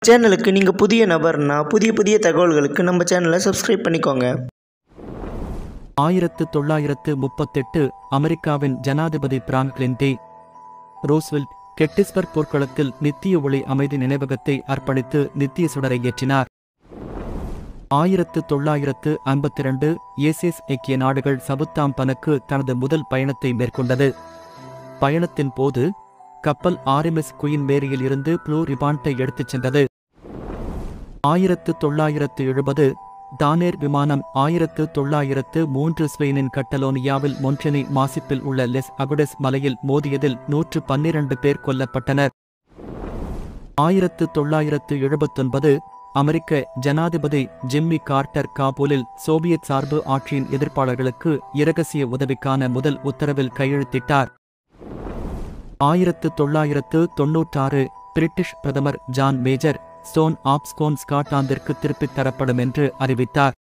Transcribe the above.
சேனலுக்கு நீங்கள் புதிய நபர்னா புதிய புதிய தகவல்களுக்கு நம்ம சேனலை சப்ஸ்கிரைப் பண்ணிக்கோங்க ஆயிரத்து தொள்ளாயிரத்து முப்பத்தெட்டு அமெரிக்காவின் ஜனாதிபதி பிராங்க்லின் டி ரோஸ்வெல்ட் கெட்டிஸ்பர்க் போர்க்களத்தில் நித்திய ஒளி அமைதி நினைவகத்தை அர்ப்பணித்து நித்திய சுடரை ஏற்றினார் ஆயிரத்து தொள்ளாயிரத்து ஐம்பத்திரண்டு ஏசிஎஸ் ஐக்கிய நாடுகள் சபுத்தாம் பனுக்கு தனது முதல் பயணத்தை மேற்கொண்டது பயணத்தின் போது கப்பல் ஆர்எம்எஸ் குயின் மேரியில் இருந்து ப்ளூ ரிபான்ட்டை எடுத்துச் சென்றது ஆயிரத்து தொள்ளாயிரத்து எழுபது தானேர் விமானம் ஆயிரத்து தொள்ளாயிரத்து மூன்று ஸ்பெயினின் கட்டலோனியாவில் மொன்டெனி மாசிப்பில் உள்ள லெஸ் அகுடெஸ் மலையில் மோதியதில் நூற்று பன்னிரண்டு பேர் கொல்லப்பட்டனர் ஆயிரத்து தொள்ளாயிரத்து எழுபத்தொன்பது அமெரிக்க ஜனாதிபதி ஜிம்மி கார்ட்டர் காபூலில் சோவியத் சார்பு ஆட்சியின் எதிர்ப்பாளர்களுக்கு இரகசிய உதவிக்கான முதல் உத்தரவில் கையெழுத்திட்டார் ஆயிரத்து தொள்ளாயிரத்து தொன்னூற்றாறு பிரிட்டிஷ் பிரதமர் ஜான் மேஜர் ஸ்டோன் ஆப்ஸ்கோன் ஸ்காட்லாந்திற்கு திருப்பித் தரப்படும் என்று அறிவித்தார்